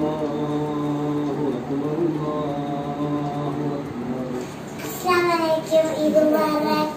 أكبر الله أكبر Assalamualaikum Ibu Barak.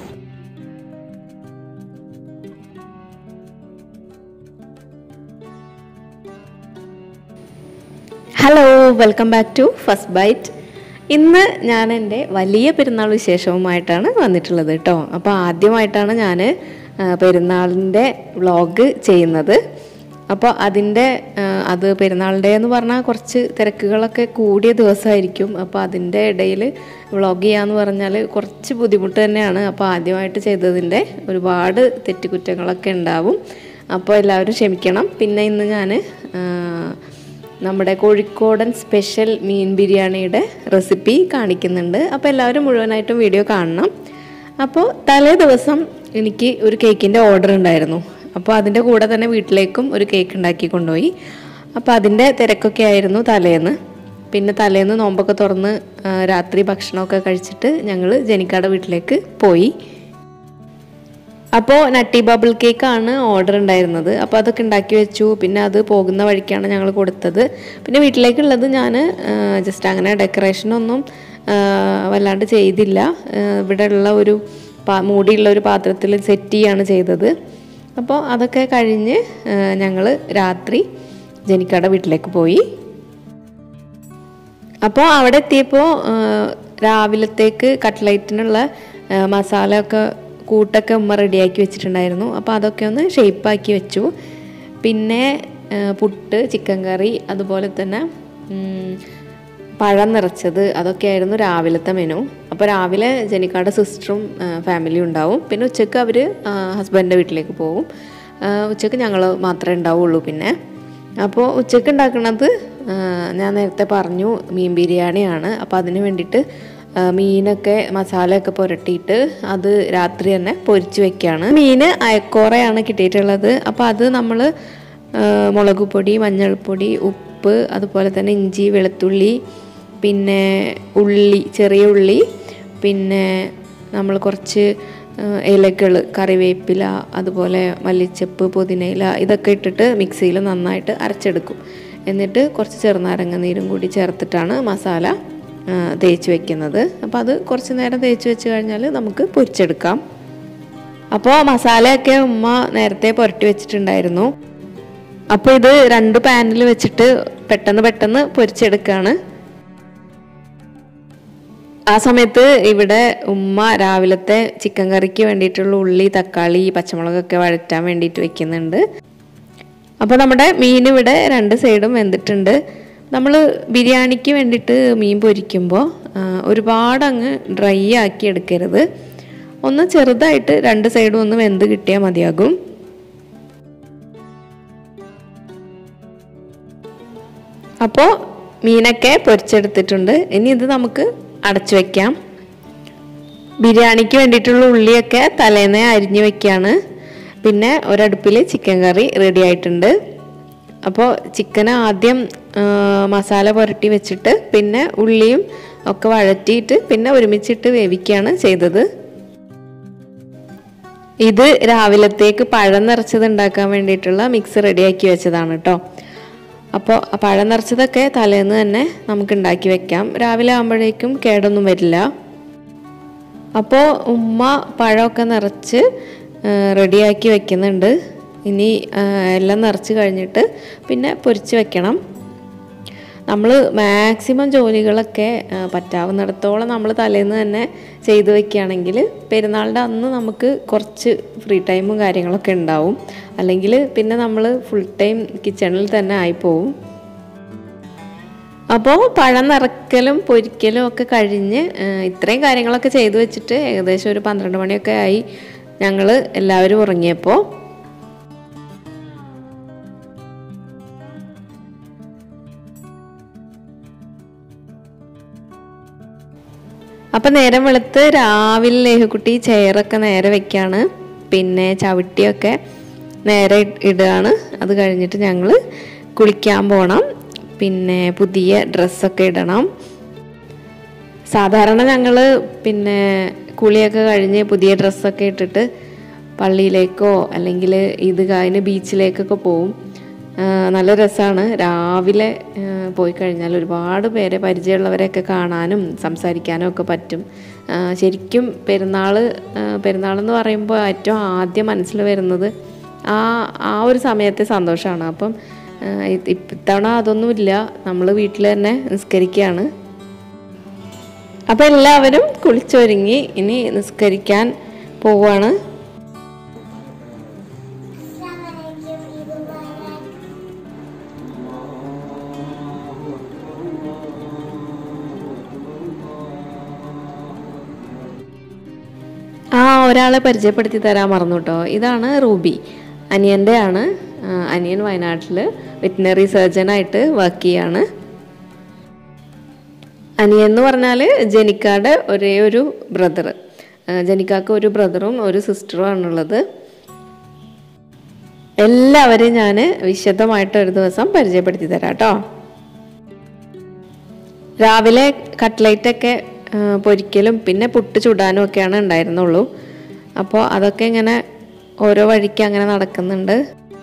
Hello welcome back to first byte ഇന്ന് ഞാൻ എൻ്റെ വലിയ പെരുന്നാൾ വിശേഷവുമായിട്ടാണ് വന്നിട്ടുള്ളത് കേട്ടോ അപ്പോൾ ആദ്യമായിട്ടാണ് ഞാൻ പെരുന്നാളിൻ്റെ വ്ളോഗ് ചെയ്യുന്നത് അപ്പോൾ അതിൻ്റെ ആ, അത് പെരുന്നാളിൻ്റെ എന്ന് പറഞ്ഞാൽ കുറച്ച് തിരക്കുകളൊക്കെ കൂടിയ ദിവസമായിരിക്കും അപ്പോൾ അതിൻ്റെ ഇടയിൽ വ്ളോഗ് ചെയ്യാന്ന് പറഞ്ഞാൽ കുറച്ച് ബുദ്ധിമുട്ട് തന്നെയാണ് അപ്പോൾ ആദ്യമായിട്ട് ചെയ്തതിൻ്റെ ഒരുപാട് തെറ്റുകുറ്റങ്ങളൊക്കെ ഉണ്ടാവും അപ്പോൾ എല്ലാവരും ക്ഷമിക്കണം പിന്നെ ഇന്ന് ഞാൻ നമ്മുടെ കോഴിക്കോടൻ സ്പെഷ്യൽ മീൻ ബിരിയാണിയുടെ റെസിപ്പി കാണിക്കുന്നുണ്ട് അപ്പോൾ എല്ലാവരും മുഴുവനായിട്ടും വീഡിയോ കാണണം അപ്പോൾ തലേ ദിവസം എനിക്ക് ഒരു കേക്കിൻ്റെ ഓർഡർ ഉണ്ടായിരുന്നു അപ്പോൾ അതിൻ്റെ കൂടെ തന്നെ വീട്ടിലേക്കും ഒരു കേക്ക് ഉണ്ടാക്കി കൊണ്ടുപോയി അപ്പോൾ അതിൻ്റെ തിരക്കൊക്കെ ആയിരുന്നു തലേന്ന് പിന്നെ തലേന്ന് നോമ്പൊക്കെ തുറന്ന് ആ, രാത്രി ഭക്ഷണമൊക്കെ കഴിച്ചിട്ട് ഞങ്ങൾ ജനിക്കാട് വീട്ടിലേക്ക് പോയി അപ്പോൾ നട്ടി ബബിൾ കേക്കാണ് ഓർഡർ ഉണ്ടായിരുന്നത് അപ്പോൾ അതൊക്കെ ഉണ്ടാക്കി വെച്ചു പിന്നെ അത് പോകുന്ന വഴിക്കാണ് ഞങ്ങൾ കൊടുത്തത് പിന്നെ വീട്ടിലേക്കുള്ളത് ഞാൻ ജസ്റ്റ് അങ്ങനെ ഡെക്കറേഷനൊന്നും ആ, വല്ലാണ്ട് ചെയ്തില്ല ആ, ഇവിടെ ഉള്ള ഒരു പാ മൂടിയുള്ള ഒരു പാത്രത്തിൽ സെറ്റ് ചെയ്യാണ് ചെയ്തത് അപ്പോൾ അതൊക്കെ കഴിഞ്ഞ് ഞങ്ങൾ രാത്രി ജനിക്കയുടെ വീട്ടിലേക്ക് പോയി അപ്പോൾ അവിടെ എത്തിയപ്പോൾ രാവിലത്തേക്ക് കട്ട്ലൈറ്റിനുള്ള ആ, മസാല ഒക്കെ കൂട്ടൊക്കെ ഉമ്മ റെഡിയാക്കി വെച്ചിട്ടുണ്ടായിരുന്നു അപ്പോൾ അതൊക്കെ ഒന്ന് ഷേപ്പാക്കി വെച്ചു പിന്നെ ആ, പുട്ട് ചിക്കൻ കറി അതുപോലെ തന്നെ ഉം, പഴം നിറച്ചത് അതൊക്കെയായിരുന്നു രാവിലത്തെ മെനു അപ്പോൾ രാവിലെ ജനിക്കാട് സിസ്റ്ററും ഫാമിലിയും ഉണ്ടാവും പിന്നെ ഉച്ചയ്ക്ക് അവർ ഹസ്ബൻഡിൻ്റെ വീട്ടിലേക്ക് പോകും ആ, ഉച്ചയ്ക്ക് ഞങ്ങൾ മാത്രമേ ഉണ്ടാവുള്ളൂ പിന്നെ അപ്പോൾ ഉച്ചയ്ക്ക് ഉണ്ടാക്കുന്നത് ആ, ഞാൻ നേരത്തെ പറഞ്ഞു മീൻ ബിരിയാണിയാണ് അപ്പോൾ അതിന് വേണ്ടിയിട്ട് ആ, മീനൊക്കെ മസാലയൊക്കെ പുരട്ടിയിട്ട് അത് രാത്രി തന്നെ പൊരിച്ച് വെക്കുകയാണ് മീൻ അയക്കോറയാണ് കിട്ടിയിട്ടുള്ളത് അപ്പോൾ അത് നമ്മൾ മുളക് പൊടി മഞ്ഞൾപ്പൊടി ഉപ്പ് അതുപോലെ തന്നെ ഇഞ്ചി വെളുത്തുള്ളി പിന്നെ ഉള്ളി ചെറിയ ഉള്ളി പിന്നെ നമ്മൾ കുറച്ച് ഇലകൾ കറിവേപ്പില അതുപോലെ മല്ലിച്ചപ്പ് പുതിനയില ഇതൊക്കെ ഇട്ടിട്ട് മിക്സിയിൽ നന്നായിട്ട് അരച്ചെടുക്കും എന്നിട്ട് കുറച്ച് ചെറുനാരങ്ങ നീരും കൂടി ചേർത്തിട്ടാണ് മസാല ആ, തേച്ച് വെക്കുന്നത് അപ്പോൾ അത് കുറച്ച് നേരം തേച്ച് വെച്ച് കഴിഞ്ഞാൽ നമുക്ക് പൊരിച്ചെടുക്കാം അപ്പോൾ മസാലയൊക്കെ ഉമ്മ നേരത്തെ പുരട്ടി വെച്ചിട്ടുണ്ടായിരുന്നു അപ്പോൾ ഇത് രണ്ട് പാനിൽ വെച്ചിട്ട് പെട്ടെന്ന് പെട്ടെന്ന് പൊരിച്ചെടുക്കുകയാണ് ആ സമയത്ത് ഇവിടെ ഉമ്മ രാവിലത്തെ ചിക്കൻ കറിക്ക് വേണ്ടിയിട്ടുള്ള ഉള്ളി തക്കാളി പച്ചമുളകൊക്കെ വഴറ്റാൻ വേണ്ടിയിട്ട് വെക്കുന്നുണ്ട് അപ്പോൾ നമ്മുടെ മീൻ ഇവിടെ രണ്ട് സൈഡും വെന്തിട്ടുണ്ട് നമ്മൾ ബിരിയാണിക്ക് വേണ്ടിയിട്ട് മീൻ പൊരിക്കുമ്പോൾ ആ, ഒരുപാട് അങ്ങ് ഡ്രൈ ആക്കി എടുക്കരുത് ഒന്ന് ചെറുതായിട്ട് രണ്ട് സൈഡും ഒന്ന് വെന്ത് കിട്ടിയാൽ മതിയാകും അപ്പോൾ മീനൊക്കെ പൊരിച്ചെടുത്തിട്ടുണ്ട് ഇനി ഇത് നമുക്ക് അടച്ചു വെക്കാം ബിരിയാണിക്ക് വേണ്ടിയിട്ടുള്ള ഉള്ളിയൊക്കെ തലേന്നേ അരിഞ്ഞു വെക്കുകയാണ് പിന്നെ ഒരടുപ്പിൽ ചിക്കൻ കറി റെഡി ആയിട്ടുണ്ട് അപ്പോൾ ചിക്കൻ ആദ്യം ആ, മസാല പുരട്ടി വെച്ചിട്ട് പിന്നെ ഉള്ളിയും ഒക്കെ വഴറ്റിയിട്ട് പിന്നെ ഒരുമിച്ചിട്ട് വേവിക്കുകയാണ് ചെയ്തത് ഇത് രാവിലത്തേക്ക് പഴം നിറച്ചത് ഉണ്ടാക്കാൻ വേണ്ടിയിട്ടുള്ള മിക്സ് റെഡിയാക്കി വെച്ചതാണ് കേട്ടോ അപ്പോൾ ആ പഴം നിറച്ചതൊക്കെ തലേന്ന് തന്നെ നമുക്ക് ഉണ്ടാക്കി വെക്കാം രാവിലെ ആകുമ്പോഴേക്കും കേടൊന്നും വരില്ല അപ്പോൾ ഉമ്മ പഴമൊക്കെ നിറച്ച് റെഡിയാക്കി വെക്കുന്നുണ്ട് ഇനി ആ, എല്ലാം നിറച്ച് കഴിഞ്ഞിട്ട് പിന്നെ പൊരിച്ച് വെക്കണം നമ്മൾ മാക്സിമം ജോലികളൊക്കെ ആ, പറ്റാവുന്നിടത്തോളം നമ്മൾ തലേന്ന് തന്നെ ചെയ്തു വെക്കുകയാണെങ്കിൽ പെരുന്നാളിൻ്റെ അന്ന് നമുക്ക് കുറച്ച് ഫ്രീ ടൈമും കാര്യങ്ങളൊക്കെ ഉണ്ടാവും അല്ലെങ്കിൽ പിന്നെ നമ്മൾ ഫുൾ ടൈം കിച്ചണിൽ തന്നെ ആയിപ്പോവും അപ്പോൾ പഴം നിറക്കലും പൊരിക്കലും ഒക്കെ കഴിഞ്ഞ് ആ, ഇത്രയും കാര്യങ്ങളൊക്കെ ചെയ്തു വെച്ചിട്ട് ഏകദേശം ഒരു പന്ത്രണ്ട് മണിയൊക്കെ ആയി ഞങ്ങൾ എല്ലാവരും ഉറങ്ങിയപ്പോൾ അപ്പം നേരം വെളുത്ത് രാവിലെ ലേഹുക്കുട്ടി ചെയറൊക്കെ നേരെ വെക്കാണ് പിന്നെ ചവിട്ടിയൊക്കെ നേരെ ഇ- ഇടുകയാണ് അത് കഴിഞ്ഞിട്ട് ഞങ്ങൾ കുളിക്കാൻ പോകണം പിന്നെ പുതിയ ഡ്രസ്സൊക്കെ ഇടണം സാധാരണ ഞങ്ങൾ പിന്നെ കുളിയൊക്കെ കഴിഞ്ഞ് പുതിയ ഡ്രസ്സൊക്കെ ഇട്ടിട്ട് പള്ളിയിലേക്കോ അല്ലെങ്കിൽ ഇത് കഴിഞ്ഞ് ബീച്ചിലേക്കൊക്കെ പോവും ആ, നല്ല രസമാണ് രാവിലെ ആ, പോയി കഴിഞ്ഞാൽ ഒരുപാട് പേരെ പരിചയമുള്ളവരെയൊക്കെ കാണാനും സംസാരിക്കാനും ഒക്കെ പറ്റും ആ, ശരിക്കും പെരുന്നാൾ പെരുന്നാളെന്ന് പറയുമ്പോൾ ഏറ്റവും ആദ്യം മനസ്സിൽ വരുന്നത് ആ ആ ഒരു സമയത്തെ സന്തോഷമാണ് അപ്പം ആ, ഇ- ഇത്തവണ അതൊന്നുമില്ല നമ്മൾ വീട്ടിൽ തന്നെ നിസ്കരിക്കുകയാണ് അപ്പം എല്ലാവരും കുളിച്ചൊരുങ്ങി ഇനി നിസ്കരിക്കാൻ പോവാണ് അസ്സലാമലൈക്കും ഈദ് മുബാറക് ആ ഒരാളെ പരിചയപ്പെടുത്തി തരാൻ മറന്നു കേട്ടോ ഇതാണ് റൂബി അനിയൻ്റെ ആണ് ആ, അനിയൻ വയനാട്ടിൽ വെറ്റിനറി സർജനായിട്ട് വർക്ക് ചെയ്യാണ് അനിയൻ എന്ന് പറഞ്ഞാൽ ജനിക്കായുടെ ഒരേ ഒരു ബ്രദർ ജനിക്കാക്ക് ഒരു ബ്രദറും ഒരു സിസ്റ്ററും ആണുള്ളത് എല്ലാവരെയും ഞാൻ വിശദമായിട്ട് ഒരു ദിവസം പരിചയപ്പെടുത്തി തരാം കേട്ടോ രാവിലെ കട്ട്ലൈറ്റൊക്കെ ആ, പൊരിക്കലും പിന്നെ പുട്ട് ചുടാനും ഒക്കെയാണ് ഉണ്ടായിരുന്നുള്ളൂ അപ്പോൾ അതൊക്കെ ഇങ്ങനെ ഓരോ വഴിക്ക് അങ്ങനെ നടക്കുന്നുണ്ട്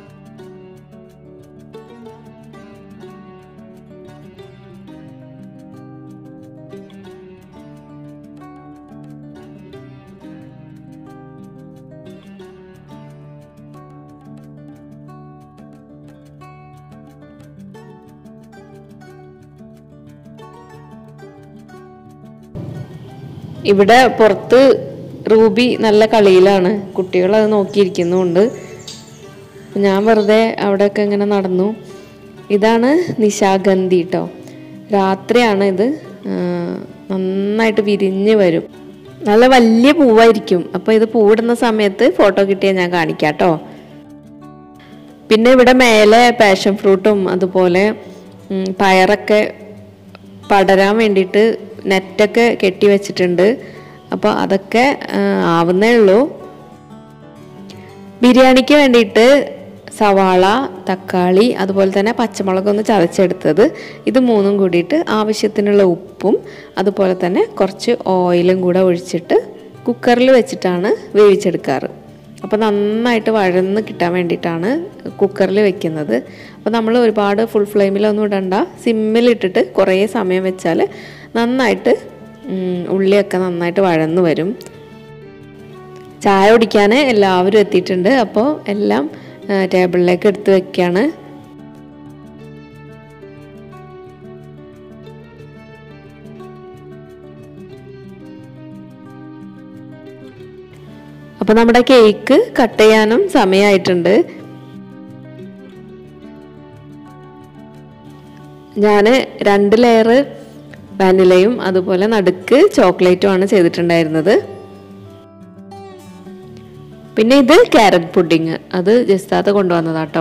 ഇവിടെ പുറത്ത് റൂബി നല്ല കളിയിലാണ് കുട്ടികൾ അത് നോക്കിയിരിക്കുന്നുണ്ട് ഞാൻ വെറുതെ അവിടെയൊക്കെ ഇങ്ങനെ നടന്നു ഇതാണ് നിശാഗന്ധി കേട്ടോ രാത്രിയാണ് ഇത് ആ, നന്നായിട്ട് വിരിഞ്ഞ് വരും നല്ല വലിയ പൂവായിരിക്കും അപ്പോൾ ഇത് പൂവിടുന്ന സമയത്ത് ഫോട്ടോ കിട്ടിയാൽ ഞാൻ കാണിക്കാം കേട്ടോ പിന്നെ ഇവിടെ മേലെ പാഷൻ ഫ്രൂട്ടും അതുപോലെ ഉം, പയറൊക്കെ പടരാൻ വേണ്ടിയിട്ട് നെറ്റൊക്കെ കെട്ടി വെച്ചിട്ടുണ്ട് അപ്പോൾ അതൊക്കെ ആ, ആവുന്നേ ഉള്ളൂ ബിരിയാണിക്ക് വേണ്ടിയിട്ട് സവാള തക്കാളി അതുപോലെ തന്നെ പച്ചമുളകൊന്ന് ചതച്ചെടുത്തത് ഇത് മൂന്നും കൂടിയിട്ട് ആവശ്യത്തിനുള്ള ഉപ്പും അതുപോലെ തന്നെ കുറച്ച് ഓയിലും കൂടെ ഒഴിച്ചിട്ട് കുക്കറിൽ വെച്ചിട്ടാണ് വേവിച്ചെടുക്കാറ് അപ്പോൾ നന്നായിട്ട് വഴന്ന് കിട്ടാൻ വേണ്ടിയിട്ടാണ് കുക്കറിൽ വെക്കുന്നത് അപ്പോൾ നമ്മൾ ഒരുപാട് ഫുൾ ഫ്ലെയിമിലൊന്നും ഇടണ്ട സിമ്മിലിട്ടിട്ട് കുറേ സമയം വെച്ചാൽ നന്നായിട്ട് ഉം, ഉള്ളിയൊക്കെ നന്നായിട്ട് വഴന്ന് വരും ചായ കുടിക്കാൻ എല്ലാവരും എത്തിയിട്ടുണ്ട് അപ്പോൾ എല്ലാം ആ, ടേബിളിലേക്ക് എടുത്ത് വെക്കുകയാണ് അപ്പോൾ നമ്മുടെ കേക്ക് കട്ട് ചെയ്യാനും സമയമായിട്ടുണ്ട് ഞാൻ രണ്ട് ലെയർ വാനിലയും അതുപോലെ നടുക്ക് ചോക്ലേറ്റും ആണ് ചെയ്തിട്ടുണ്ടായിരുന്നത് പിന്നെ ഇത് ക്യാരറ്റ് പുഡിങ് അത് ജസ്താത്ത കൊണ്ടുവന്നതാട്ടോ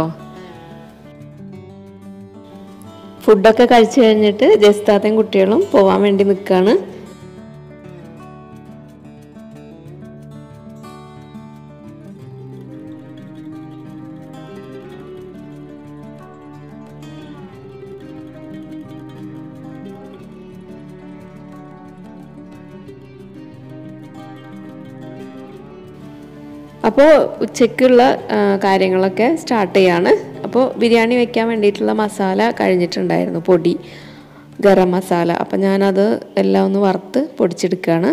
ഫുഡൊക്കെ കഴിച്ചു കഴിഞ്ഞിട്ട് ജസ്താത്തയും കുട്ടികളും പോവാൻ വേണ്ടി നിൽക്കുകയാണ് അപ്പോൾ ഉച്ചയ്ക്കുള്ള ആ, കാര്യങ്ങളൊക്കെ സ്റ്റാർട്ട് ചെയ്യാണ് അപ്പോൾ ബിരിയാണി വെക്കാൻ വേണ്ടിയിട്ടുള്ള മസാല കഴിഞ്ഞിട്ടുണ്ടായിരുന്നു പൊടി ഗരം മസാല അപ്പം ഞാനത് എല്ലാം ഒന്ന് വറുത്ത് പൊടിച്ചെടുക്കുകയാണ്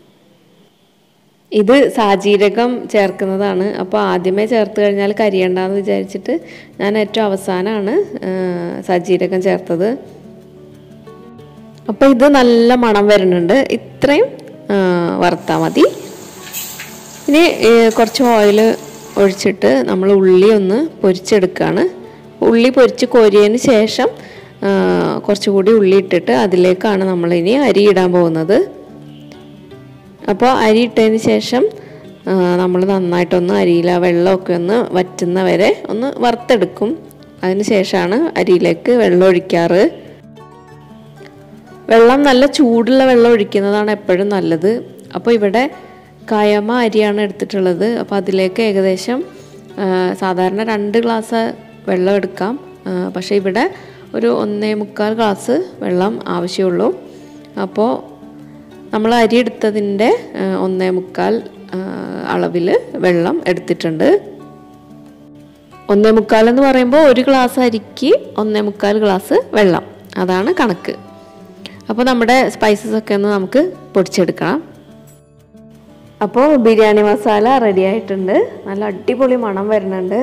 ഇത് സാജീരകം ചേർക്കുന്നതാണ് അപ്പോൾ ആദ്യമേ ചേർത്ത് കഴിഞ്ഞാൽ കരിയണ്ടെന്ന് വിചാരിച്ചിട്ട് ഞാൻ ഏറ്റവും അവസാനമാണ് ആ, സജീരകം ചേർത്തത് അപ്പോൾ ഇത് നല്ല മണം വരുന്നുണ്ട് ഇത്രയും ആ, വറുത്താൽ മതി ഇനി ഏ, കുറച്ച് ഓയിൽ ഒഴിച്ചിട്ട് നമ്മൾ ഉള്ളി ഒന്ന് പൊരിച്ചെടുക്കുകയാണ് ഉള്ളി പൊരിച്ച് കോരിയതിന് ശേഷം ആ, കുറച്ചുകൂടി ഉള്ളി ഇട്ടിട്ട് അതിലേക്കാണ് നമ്മളിനി അരി ഇടാൻ പോകുന്നത് അപ്പോൾ അരി ഇട്ടതിന് ശേഷം നമ്മൾ നന്നായിട്ടൊന്ന് അരിയിൽ ആ വെള്ളമൊക്കെ ഒന്ന് വറ്റുന്ന വരെ ഒന്ന് വറുത്തെടുക്കും അതിന് ശേഷമാണ് അരിയിലേക്ക് വെള്ളം ഒഴിക്കാറ് വെള്ളം നല്ല ചൂടുള്ള വെള്ളം ഒഴിക്കുന്നതാണ് എപ്പോഴും നല്ലത് അപ്പോൾ ഇവിടെ കയമ അരിയാണ് എടുത്തിട്ടുള്ളത് അപ്പോൾ അതിലേക്ക് ഏകദേശം ആ, സാധാരണ രണ്ട് ഗ്ലാസ് വെള്ളം എടുക്കാം ആ, പക്ഷേ ഇവിടെ ഒരു ഒന്നേ മുക്കാൽ ഗ്ലാസ് വെള്ളം ആവശ്യമുള്ളൂ അപ്പോൾ നമ്മൾ അരി എടുത്തതിൻ്റെ ആ, ഒന്നേ മുക്കാൽ അളവിൽ വെള്ളം എടുത്തിട്ടുണ്ട് ഒന്നേ മുക്കാൽ എന്ന് പറയുമ്പോൾ ഒരു ഗ്ലാസ് അരിക്ക് ഒന്നേ മുക്കാൽ ഗ്ലാസ് വെള്ളം അതാണ് കണക്ക് അപ്പോൾ നമ്മുടെ സ്പൈസസ് ഒക്കെ ഒന്ന് നമുക്ക് പൊടിച്ചെടുക്കണം അപ്പോൾ ബിരിയാണി മസാല റെഡി ആയിട്ടുണ്ട് നല്ല അടിപൊളി മണം വരുന്നുണ്ട്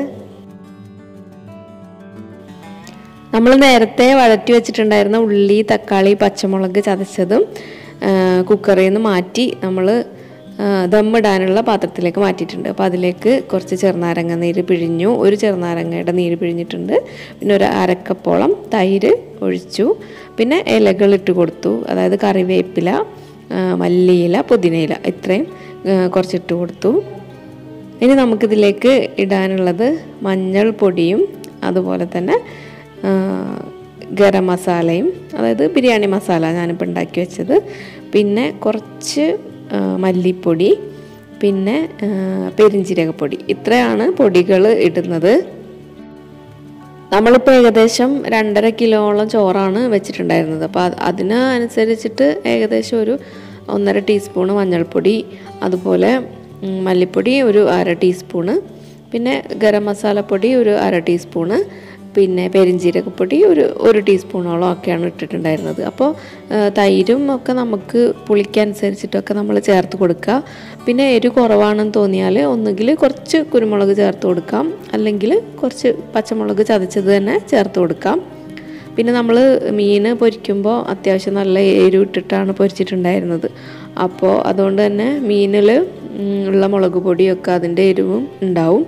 നമ്മൾ നേരത്തെ വഴറ്റി വെച്ചിട്ടുണ്ടായിരുന്ന ഉള്ളി തക്കാളി പച്ചമുളക് ചതച്ചതും ആ, കുക്കറിൽ നിന്ന് മാറ്റി നമ്മൾ ദമ്മിടാനുള്ള പാത്രത്തിലേക്ക് മാറ്റിയിട്ടുണ്ട് അപ്പോൾ അതിലേക്ക് കുറച്ച് ചെറുനാരങ്ങ നീര് പിഴിഞ്ഞു ഒരു ചെറുനാരങ്ങയുടെ നീര് പിഴിഞ്ഞിട്ടുണ്ട് പിന്നെ ഒരു അരക്കപ്പോളം തൈര് ഒഴിച്ചു പിന്നെ ഇലകൾ ഇട്ട് കൊടുത്തു അതായത് കറിവേപ്പില ആ, മല്ലിയില പുതിനയില ഇത്രയും ആ, കുറച്ചിട്ട് കൊടുത്തു ഇനി നമുക്കിതിലേക്ക് ഇടാനുള്ളത് മഞ്ഞൾപ്പൊടിയും അതുപോലെ തന്നെ ആ, ഗരം മസാലയും അതായത് ബിരിയാണി മസാല ഞാനിപ്പോൾ ഉണ്ടാക്കി വെച്ചത് പിന്നെ കുറച്ച് ആ, മല്ലിപ്പൊടി പിന്നെ ആ, പെരിഞ്ജീരകപ്പൊടി ഇത്രയാണ് പൊടികൾ ഇടുന്നത് നമ്മളിപ്പോൾ ഏകദേശം രണ്ടര കിലോളം ചോറാണ് വെച്ചിട്ടുണ്ടായിരുന്നത് അപ്പോൾ അത് അതിന് അനുസരിച്ചിട്ട് ഏകദേശം ഒരു ഒന്നര ടീസ്പൂണ് മഞ്ഞൾപ്പൊടി അതുപോലെ ഉം, മല്ലിപ്പൊടി ഒരു അര ടീസ്പൂണ് പിന്നെ ഗരം മസാലപ്പൊടി ഒരു അര ടീസ്പൂണ് പിന്നെ പെരിഞ്ജീരകപ്പൊടി ഒരു ഒരു ടീസ്പൂണോളം ഒക്കെയാണ് ഇട്ടിട്ടുണ്ടായിരുന്നത് അപ്പോൾ ആ, തൈരും ഒക്കെ നമുക്ക് പുളിക്കനുസരിച്ചിട്ടൊക്കെ നമ്മൾ ചേർത്ത് കൊടുക്കുക പിന്നെ എരിവ് കുറവാണെന്ന് തോന്നിയാൽ ഒന്നുകിൽ കുറച്ച് കുരുമുളക് ചേർത്ത് കൊടുക്കാം അല്ലെങ്കിൽ കുറച്ച് പച്ചമുളക് ചതച്ചത് തന്നെ ചേർത്ത് കൊടുക്കാം പിന്നെ നമ്മൾ മീൻ പൊരിക്കുമ്പോൾ അത്യാവശ്യം നല്ല എരിവ് ഇട്ടിട്ടാണ് പൊരിച്ചിട്ടുണ്ടായിരുന്നത് അപ്പോൾ അതുകൊണ്ട് തന്നെ മീനിൽ ഉള്ള മുളക് പൊടിയൊക്കെ അതിൻ്റെ എരിവും ഉണ്ടാവും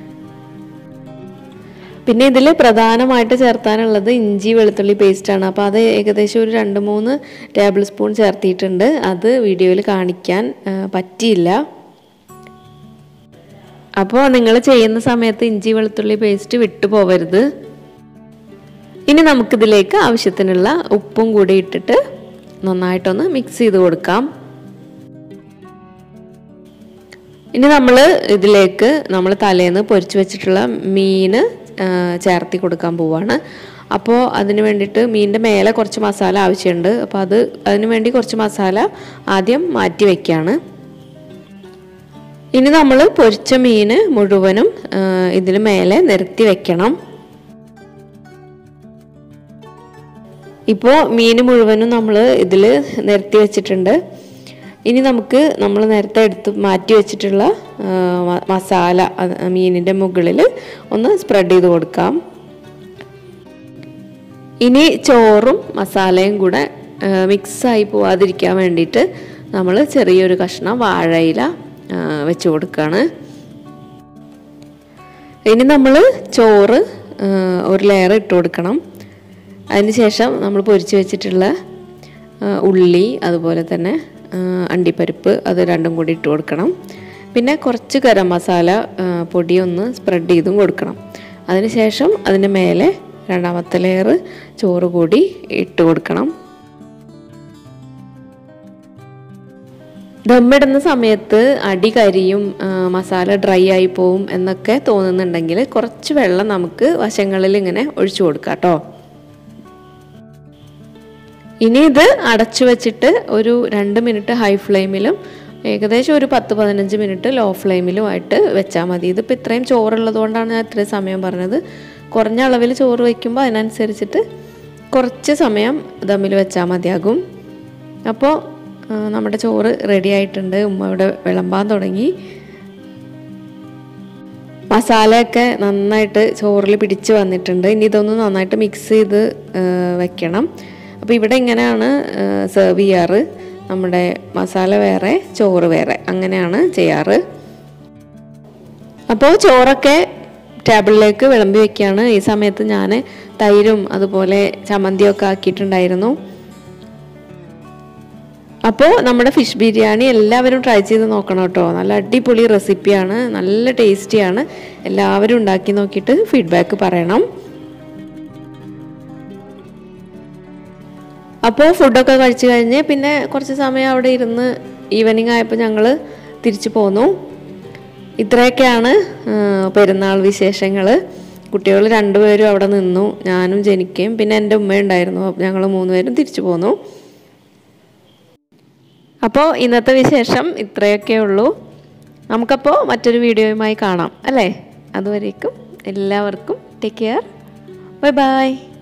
പിന്നെ ഇതിൽ പ്രധാനമായിട്ട് ചേർത്താനുള്ളത് ഇഞ്ചി വെളുത്തുള്ളി പേസ്റ്റാണ് അപ്പോൾ അത് ഏകദേശം ഒരു രണ്ട് മൂന്ന് ടേബിൾ സ്പൂൺ ചേർത്തിയിട്ടുണ്ട് അത് വീഡിയോയിൽ കാണിക്കാൻ ആ, പറ്റിയില്ല അപ്പോൾ നിങ്ങൾ ചെയ്യുന്ന സമയത്ത് ഇഞ്ചി വെളുത്തുള്ളി പേസ്റ്റ് വിട്ടു പോവരുത് ഇനി നമുക്കിതിലേക്ക് ആവശ്യത്തിനുള്ള ഉപ്പും കൂടി ഇട്ടിട്ട് നന്നായിട്ടൊന്ന് മിക്സ് ചെയ്ത് കൊടുക്കാം ഇനി നമ്മൾ ഇതിലേക്ക് നമ്മൾ തലേന്ന് പൊരിച്ചു വെച്ചിട്ടുള്ള മീൻ ചേർത്തി കൊടുക്കാൻ പോവാണ് അപ്പോൾ അതിന് വേണ്ടിയിട്ട് മീനിൻ്റെ മേലെ കുറച്ച് മസാല ആവശ്യമുണ്ട് അപ്പോൾ അത് അതിന് വേണ്ടി കുറച്ച് മസാല ആദ്യം മാറ്റി വയ്ക്കുകയാണ് ഇനി നമ്മൾ പൊരിച്ച മീൻ മുഴുവനും ഇതിന് മേലെ നിരത്തി വെക്കണം ഇപ്പോൾ മീൻ മുഴുവനും നമ്മൾ ഇതിൽ നിരത്തി വെച്ചിട്ടുണ്ട് ഇനി നമുക്ക് നമ്മൾ നേരത്തെ എടുത്ത് മാറ്റി വെച്ചിട്ടുള്ള ആ, മ- മസാല അത് മീനിൻ്റെ മുകളിൽ ഒന്ന് സ്പ്രെഡ് ചെയ്ത് കൊടുക്കാം ഇനി ചോറും മസാലയും കൂടെ മിക്സായി പോവാതിരിക്കാൻ വേണ്ടിയിട്ട് നമ്മൾ ചെറിയൊരു കഷ്ണം വാഴയില ആ, വെച്ച് കൊടുക്കുകയാണ് ഇനി നമ്മൾ ചോറ് ആ, ഒരു ലെയർ ഇട്ട് കൊടുക്കണം അതിനുശേഷം നമ്മൾ പൊരിച്ച് വെച്ചിട്ടുള്ള ആ, ഉള്ളി അതുപോലെ തന്നെ ആ, അണ്ടിപ്പരിപ്പ് അത് രണ്ടും കൂടി ഇട്ട് കൊടുക്കണം പിന്നെ കുറച്ച് ഗരം മസാല ആ, പൊടി ഒന്ന് സ്പ്രെഡ് ചെയ്തും കൊടുക്കണം അതിനുശേഷം അതിൻ്റെ മേലെ രണ്ടാമത്തെ ലെയർ ചോറ് കൂടി ഇട്ട് കൊടുക്കണം ദമ്മിടുന്ന സമയത്ത് അടി കരിയും ആ, മസാല ഡ്രൈ ആയി പോവും എന്നൊക്കെ തോന്നുന്നുണ്ടെങ്കിൽ കുറച്ച് വെള്ളം നമുക്ക് വശങ്ങളിൽ ഇങ്ങനെ ഒഴിച്ചു കൊടുക്കാം കേട്ടോ ഇനി ഇത് അടച്ചു വെച്ചിട്ട് ഒരു രണ്ട് മിനിറ്റ് ഹൈ ഫ്ലെയിമിലും ഏകദേശം ഒരു പത്ത് പതിനഞ്ച് മിനിറ്റ് ലോ ഫ്ലെയിമിലും ആയിട്ട് വെച്ചാൽ മതി ഇതിപ്പോൾ ഇത്രയും ചോറുള്ളത് കൊണ്ടാണ് ഞാൻ ഇത്രയും സമയം പറഞ്ഞത് കുറഞ്ഞ അളവിൽ ചോറ് വയ്ക്കുമ്പോൾ അതിനനുസരിച്ചിട്ട് കുറച്ച് സമയം ദമ്മിൽ വെച്ചാൽ മതിയാകും അപ്പോൾ ആ, നമ്മുടെ ചോറ് റെഡി ആയിട്ടുണ്ട് ഉമ്മ ഇവിടെ വിളമ്പാൻ തുടങ്ങി മസാലയൊക്കെ നന്നായിട്ട് ചോറിൽ പിടിച്ച് വന്നിട്ടുണ്ട് ഇനി ഇതൊന്ന് നന്നായിട്ട് മിക്സ് ചെയ്ത് ആ, വെക്കണം അപ്പോൾ ഇവിടെ ഇങ്ങനെയാണ് സെർവ് ചെയ്യാറ് നമ്മുടെ മസാല വേറെ ചോറ് വേറെ അങ്ങനെയാണ് ചെയ്യാറ് അപ്പോൾ ചോറൊക്കെ ടേബിളിലേക്ക് വിളമ്പി വെക്കുകയാണ് ഈ സമയത്ത് ഞാൻ തൈരും അതുപോലെ ചമ്മന്തിയൊക്കെ ആക്കിയിട്ടുണ്ടായിരുന്നു അപ്പോൾ നമ്മുടെ ഫിഷ് ബിരിയാണി എല്ലാവരും ട്രൈ ചെയ്ത് നോക്കണം കേട്ടോ നല്ല അടിപൊളി റെസിപ്പിയാണ് നല്ല ടേസ്റ്റിയാണ് എല്ലാവരും ഉണ്ടാക്കി നോക്കിയിട്ട് ഫീഡ്ബാക്ക് പറയണം അപ്പോൾ ഫുഡൊക്കെ കഴിച്ചു കഴിഞ്ഞ് പിന്നെ കുറച്ച് സമയം അവിടെ ഇരുന്ന് ഈവനിങ് ആയപ്പോൾ ഞങ്ങൾ തിരിച്ചു പോന്നു ഇത്രയൊക്കെയാണ് ആ, പെരുന്നാൾ വിശേഷങ്ങൾ കുട്ടികൾ രണ്ടുപേരും അവിടെ നിന്നു ഞാനും ജനിക്കുകയും പിന്നെ എൻ്റെ ഉമ്മയുണ്ടായിരുന്നു ഞങ്ങൾ മൂന്നുപേരും തിരിച്ചു പോന്നു അപ്പോൾ ഇന്നത്തെ വിശേഷം ഇത്രയൊക്കെ ഉള്ളൂ നമുക്കപ്പോൾ മറ്റൊരു വീഡിയോയുമായി കാണാം അല്ലേ അതുവരേക്കും എല്ലാവർക്കും ടേക്ക് കെയർ ബൈ ബൈ